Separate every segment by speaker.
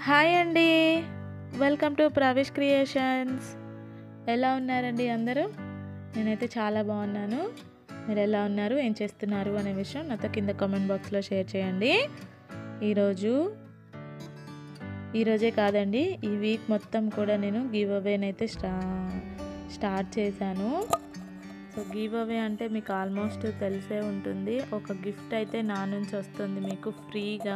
Speaker 1: hi అండి welcome to ప్రవేష్ creations ఎలా ఉన్నారండి అందరూ నేనైతే చాలా బాగున్నాను మీరు ఎలా ఉన్నారు ఏం చేస్తున్నారు అనే విషయం నాతో కింద కామెంట్ బాక్స్లో షేర్ చేయండి ఈరోజు ఈరోజే కాదండి ఈ వీక్ మొత్తం కూడా నేను గివ్ అవేనైతే స్టా స్టార్ట్ చేశాను సో గివ్ అవే అంటే మీకు ఆల్మోస్ట్ తెలిసే ఉంటుంది ఒక గిఫ్ట్ అయితే నా నుంచి వస్తుంది మీకు ఫ్రీగా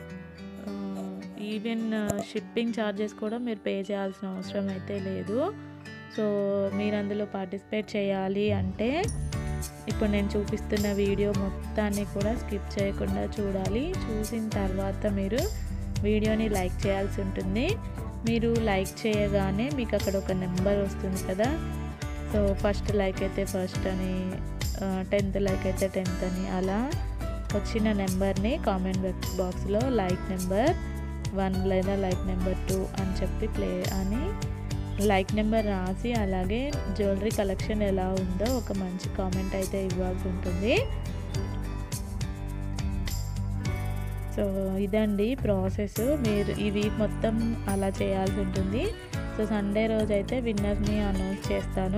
Speaker 1: ఈవెన్ షిప్పింగ్ ఛార్జెస్ కూడా మీరు పే చేయాల్సిన అవసరం అయితే లేదు సో మీరు అందులో పార్టిసిపేట్ చేయాలి అంటే ఇప్పుడు నేను చూపిస్తున్న వీడియో మొత్తాన్ని కూడా స్కిప్ చేయకుండా చూడాలి చూసిన తర్వాత మీరు వీడియోని లైక్ చేయాల్సి ఉంటుంది మీరు లైక్ చేయగానే మీకు అక్కడ ఒక నెంబర్ వస్తుంది కదా సో ఫస్ట్ లైక్ అయితే ఫస్ట్ అని టెన్త్ లైక్ అయితే టెన్త్ అని అలా వచ్చిన నెంబర్ని కామెంట్ బాక్స్లో లైక్ నెంబర్ వన్ లేదా లైక్ నెంబర్ టూ అని చెప్పి ప్లే అని లైక్ నెంబర్ రాసి అలాగే జ్యువెలరీ కలెక్షన్ ఎలా ఉందో ఒక మంచి కామెంట్ అయితే ఇవ్వాల్సి ఉంటుంది సో ఇదండి ప్రాసెస్ మీరు ఈ వీక్ మొత్తం అలా చేయాల్సి ఉంటుంది సో సండే రోజు అయితే విన్నర్ని అనౌన్స్ చేస్తాను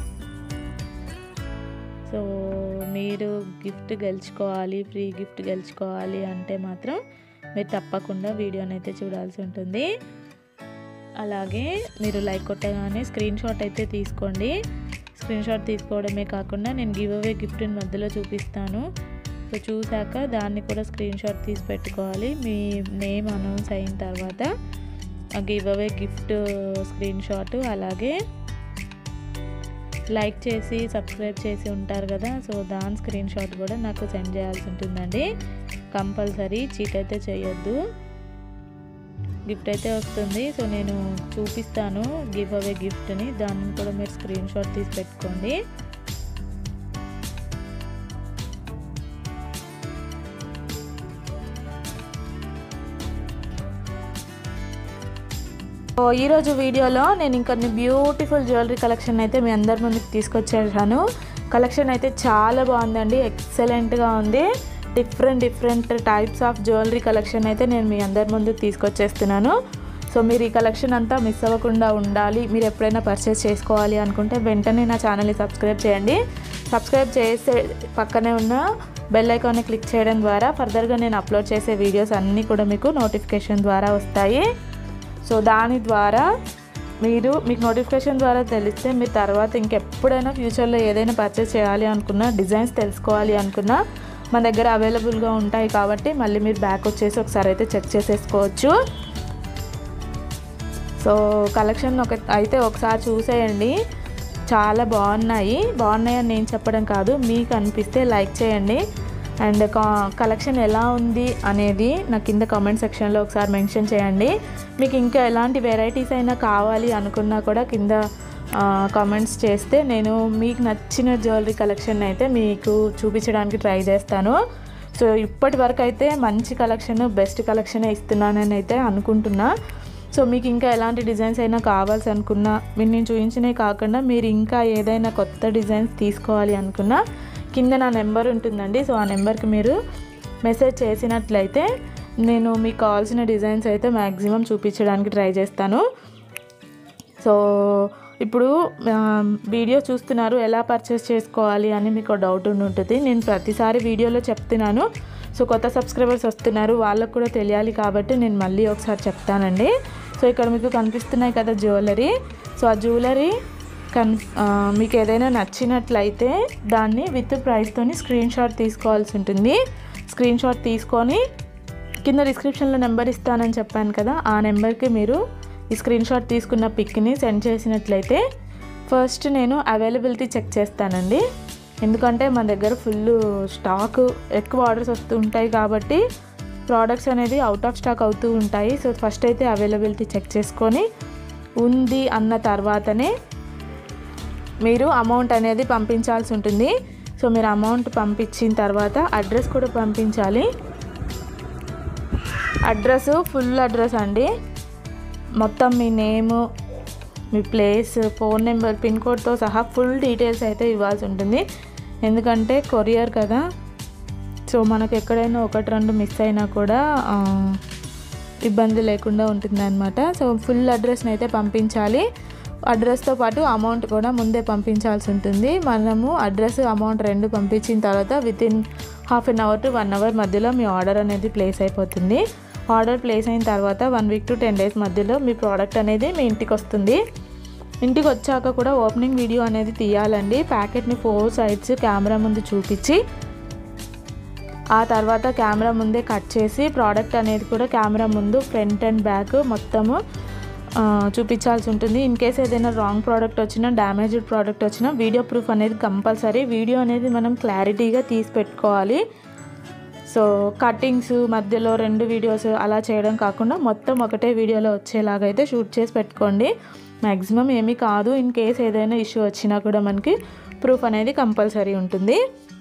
Speaker 1: సో మీరు గిఫ్ట్ గెలుచుకోవాలి ఫ్రీ గిఫ్ట్ గెలుచుకోవాలి అంటే మాత్రం మీరు తప్పకుండా వీడియోని అయితే చూడాల్సి ఉంటుంది అలాగే మీరు లైక్ కొట్టగానే స్క్రీన్ షాట్ అయితే తీసుకోండి స్క్రీన్ షాట్ తీసుకోవడమే కాకుండా నేను గివ్ అవే గిఫ్ట్ని మధ్యలో చూపిస్తాను సో చూశాక దాన్ని కూడా స్క్రీన్ షాట్ తీసి పెట్టుకోవాలి మీ నేమ్ అనౌన్స్ అయిన తర్వాత give away gift screen shot అలాగే లైక్ చేసి సబ్స్క్రైబ్ చేసి ఉంటారు కదా సో దాని స్క్రీన్ షాట్ కూడా నాకు సెండ్ చేయాల్సి ఉంటుందండి కంపల్సరీ చీట్ అయితే చేయొద్దు గిఫ్ట్ అయితే వస్తుంది సో నేను చూపిస్తాను గివ్ అవే గిఫ్ట్ని దాన్ని కూడా మీరు స్క్రీన్ షాట్ తీసి పెట్టుకోండి ఈరోజు వీడియోలో నేను ఇంకొన్ని బ్యూటిఫుల్ జ్యువెలరీ కలెక్షన్ అయితే మీ అందరి ముందుకు తీసుకొచ్చేసాను కలెక్షన్ అయితే చాలా బాగుందండి ఎక్సలెంట్గా ఉంది different different types of jewellery collection అయితే నేను మీ అందరి ముందుకు తీసుకొచ్చేస్తున్నాను సో మీరు ఈ కలెక్షన్ అంతా మిస్ అవ్వకుండా ఉండాలి మీరు ఎప్పుడైనా పర్చేస్ చేసుకోవాలి అనుకుంటే వెంటనే నా ఛానల్ని సబ్స్క్రైబ్ చేయండి సబ్స్క్రైబ్ చేసే పక్కనే ఉన్న బెల్ ఐకాన్ని క్లిక్ చేయడం ద్వారా ఫర్దర్గా నేను అప్లోడ్ చేసే వీడియోస్ అన్నీ కూడా మీకు నోటిఫికేషన్ ద్వారా వస్తాయి సో దాని ద్వారా మీరు మీకు నోటిఫికేషన్ ద్వారా తెలిస్తే మీరు తర్వాత ఇంకెప్పుడైనా ఫ్యూచర్లో ఏదైనా పర్చేస్ చేయాలి అనుకున్నా డిజైన్స్ తెలుసుకోవాలి అనుకున్నా మన దగ్గర అవైలబుల్గా ఉంటాయి కాబట్టి మళ్ళీ మీరు బ్యాక్ వచ్చేసి ఒకసారి అయితే చెక్ చేసేసుకోవచ్చు సో కలెక్షన్ ఒక అయితే ఒకసారి చూసేయండి చాలా బాగున్నాయి బాగున్నాయని నేను చెప్పడం కాదు మీకు అనిపిస్తే లైక్ చేయండి అండ్ కలెక్షన్ ఎలా ఉంది అనేది నా కింద కామెంట్ సెక్షన్లో ఒకసారి మెన్షన్ చేయండి మీకు ఇంకా ఎలాంటి వెరైటీస్ అయినా కావాలి అనుకున్నా కూడా కింద కామెంట్స్ చేస్తే నేను మీకు నచ్చిన జ్యువెలరీ కలెక్షన్ అయితే మీకు చూపించడానికి ట్రై చేస్తాను సో ఇప్పటి వరకు అయితే మంచి కలెక్షన్ బెస్ట్ కలెక్షనే ఇస్తున్నానని అయితే అనుకుంటున్నా సో మీకు ఇంకా ఎలాంటి డిజైన్స్ అయినా కావాల్సి అనుకున్నా మీరు నేను చూపించినవి కాకుండా మీరు ఇంకా ఏదైనా కొత్త డిజైన్స్ తీసుకోవాలి అనుకున్నా కింద నా నెంబర్ ఉంటుందండి సో ఆ నెంబర్కి మీరు మెసేజ్ చేసినట్లయితే నేను మీకు కావాల్సిన డిజైన్స్ అయితే మ్యాక్సిమం చూపించడానికి ట్రై చేస్తాను సో ఇప్పుడు వీడియో చూస్తున్నారు ఎలా పర్చేస్ చేసుకోవాలి అని మీకు డౌట్ ఉండి ఉంటుంది నేను ప్రతిసారి వీడియోలో చెప్తున్నాను సో కొత్త సబ్స్క్రైబర్స్ వస్తున్నారు వాళ్ళకు కూడా తెలియాలి కాబట్టి నేను మళ్ళీ ఒకసారి చెప్తానండి సో ఇక్కడ మీకు కనిపిస్తున్నాయి కదా జ్యువెలరీ సో ఆ జ్యువెలరీ కన్ మీకు ఏదైనా నచ్చినట్లయితే దాన్ని విత్ ప్రైస్తోని స్క్రీన్ షాట్ తీసుకోవాల్సి ఉంటుంది స్క్రీన్ షాట్ తీసుకొని కింద డిస్క్రిప్షన్లో నెంబర్ ఇస్తానని చెప్పాను కదా ఆ నెంబర్కి మీరు ఈ స్క్రీన్ షాట్ తీసుకున్న పిక్ని సెండ్ చేసినట్లయితే ఫస్ట్ నేను అవైలబిలిటీ చెక్ చేస్తానండి ఎందుకంటే మన దగ్గర ఫుల్ స్టాక్ ఎక్కువ ఆర్డర్స్ వస్తూ ఉంటాయి కాబట్టి ప్రోడక్ట్స్ అనేది అవుట్ ఆఫ్ స్టాక్ అవుతూ ఉంటాయి సో ఫస్ట్ అయితే అవైలబిలిటీ చెక్ చేసుకొని ఉంది అన్న తర్వాతనే మీరు అమౌంట్ అనేది పంపించాల్సి ఉంటుంది సో మీరు అమౌంట్ పంపించిన తర్వాత అడ్రస్ కూడా పంపించాలి అడ్రస్ ఫుల్ అడ్రస్ అండి మొత్తం మీ నేము మీ ప్లేస్ ఫోన్ నెంబర్ పిన్ కోడ్తో సహా ఫుల్ డీటెయిల్స్ అయితే ఇవ్వాల్సి ఉంటుంది ఎందుకంటే కొరియర్ కదా సో మనకు ఎక్కడైనా ఒకటి రెండు మిస్ అయినా కూడా ఇబ్బంది లేకుండా ఉంటుంది అనమాట సో ఫుల్ అడ్రస్ని అయితే పంపించాలి అడ్రస్తో పాటు అమౌంట్ కూడా ముందే పంపించాల్సి ఉంటుంది మనము అడ్రస్ అమౌంట్ రెండు పంపించిన తర్వాత within half an hour to one hour మధ్యలో మీ ఆర్డర్ అనేది ప్లేస్ అయిపోతుంది ఆర్డర్ ప్లేస్ అయిన తర్వాత one week to ten days మధ్యలో మీ ప్రోడక్ట్ అనేది మీ ఇంటికి వస్తుంది ఇంటికి వచ్చాక కూడా ఓపెనింగ్ వీడియో అనేది తీయాలండి ప్యాకెట్ని ఫోర్ సైడ్స్ కెమెరా ముందు చూపించి ఆ తర్వాత కెమెరా ముందే కట్ చేసి ప్రోడక్ట్ అనేది కూడా కెమెరా ముందు ఫ్రంట్ అండ్ బ్యాక్ మొత్తము ఆ, చూపించాల్సి ఉంటుంది ఇన్ కేస్ ఏదైనా రాంగ్ ప్రోడక్ట్ వచ్చినా డ్యామేజ్డ్ ప్రోడక్ట్ వచ్చినా వీడియో ప్రూఫ్ అనేది కంపల్సరీ వీడియో అనేది మనం క్లారిటీగా తీసి పెట్టుకోవాలి సో కటింగ్స్ మధ్యలో రెండు వీడియోస్ అలా చేయడం కాకుండా మొత్తం ఒకటే వీడియోలో వచ్చేలాగా అయితే షూట్ చేసి పెట్టుకోండి మ్యాక్సిమం ఏమీ కాదు ఇన్ కేస్ ఏదైనా ఇష్యూ వచ్చినా కూడా మనకి ప్రూఫ్ అనేది కంపల్సరీ ఉంటుంది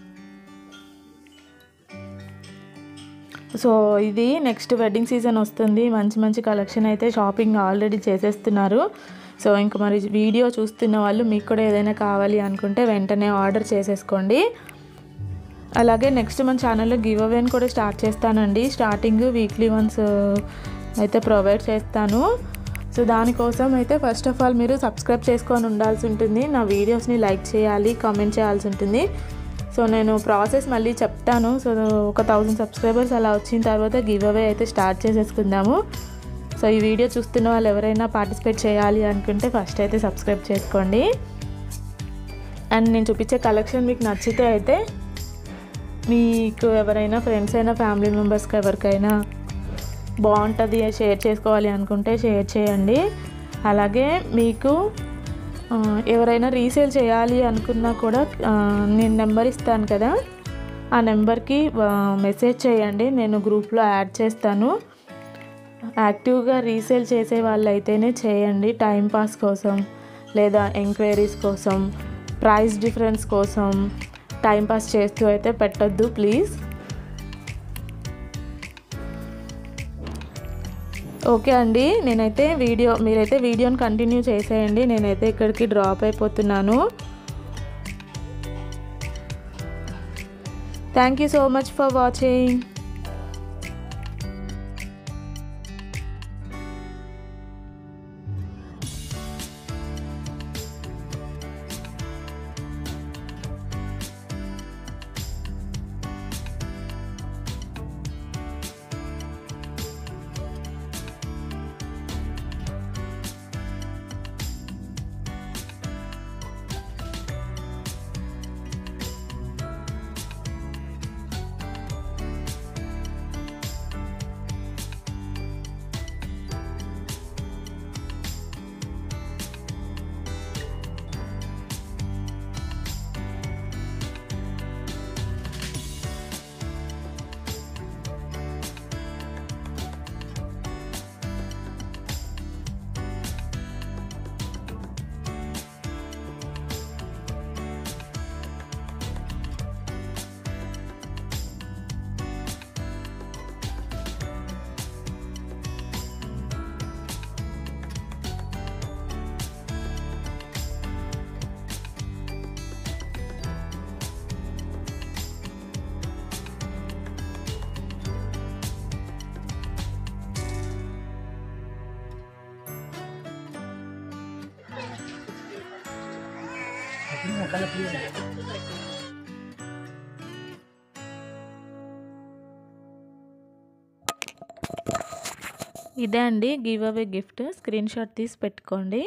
Speaker 1: సో ఇది నెక్స్ట్ వెడ్డింగ్ సీజన్ వస్తుంది మంచి మంచి కలెక్షన్ అయితే షాపింగ్ ఆల్రెడీ చేసేస్తున్నారు సో ఇంకా మరి వీడియో చూస్తున్న వాళ్ళు మీకు కూడా ఏదైనా కావాలి అనుకుంటే వెంటనే ఆర్డర్ చేసేసుకోండి అలాగే నెక్స్ట్ మన ఛానల్లో గివ్ అవేని కూడా స్టార్ట్ చేస్తానండి స్టార్టింగ్ వీక్లీ వన్స్ అయితే ప్రొవైడ్ చేస్తాను సో దానికోసం అయితే ఫస్ట్ ఆఫ్ ఆల్ మీరు సబ్స్క్రైబ్ చేసుకొని ఉండాల్సి ఉంటుంది నా వీడియోస్ని లైక్ చేయాలి కామెంట్ చేయాల్సి ఉంటుంది సో నేను ప్రాసెస్ మళ్ళీ చెప్తాను సో ఒక థౌజండ్ సబ్స్క్రైబర్స్ అలా వచ్చిన తర్వాత గివ్ అవే అయితే స్టార్ట్ చేసేసుకుందాము సో ఈ వీడియో చూస్తున్న వాళ్ళు ఎవరైనా పార్టిసిపేట్ చేయాలి అనుకుంటే ఫస్ట్ అయితే సబ్స్క్రైబ్ చేసుకోండి అండ్ నేను చూపించే కలెక్షన్ మీకు నచ్చితే అయితే మీకు ఎవరైనా ఫ్రెండ్స్ అయినా ఫ్యామిలీ మెంబర్స్కి ఎవరికైనా బాగుంటుంది షేర్ చేసుకోవాలి అనుకుంటే షేర్ చేయండి అలాగే మీకు ఆ, ఎవరైనా రీసేల్ చేయాలి అనుకున్నా కూడా ఆ, నేను నెంబర్ ఇస్తాను కదా ఆ నెంబర్కి మెసేజ్ చేయండి నేను గ్రూప్లో యాడ్ చేస్తాను యాక్టివ్గా రీసేల్ చేసే వాళ్ళు అయితేనే చేయండి టైంపాస్ కోసం లేదా ఎంక్వైరీస్ కోసం ప్రైస్ డిఫరెన్స్ కోసం టైంపాస్ చేస్తూ అయితే పెట్టొద్దు ప్లీజ్ ఓకే అండి నేనైతే వీడియో మీరైతే వీడియోని కంటిన్యూ చేసేయండి నేనైతే ఇక్కడికి డ్రాప్ అయిపోతున్నాను thank you so much for watching ఇదే అండి give away gift screen shot తీసి పెట్టుకోండి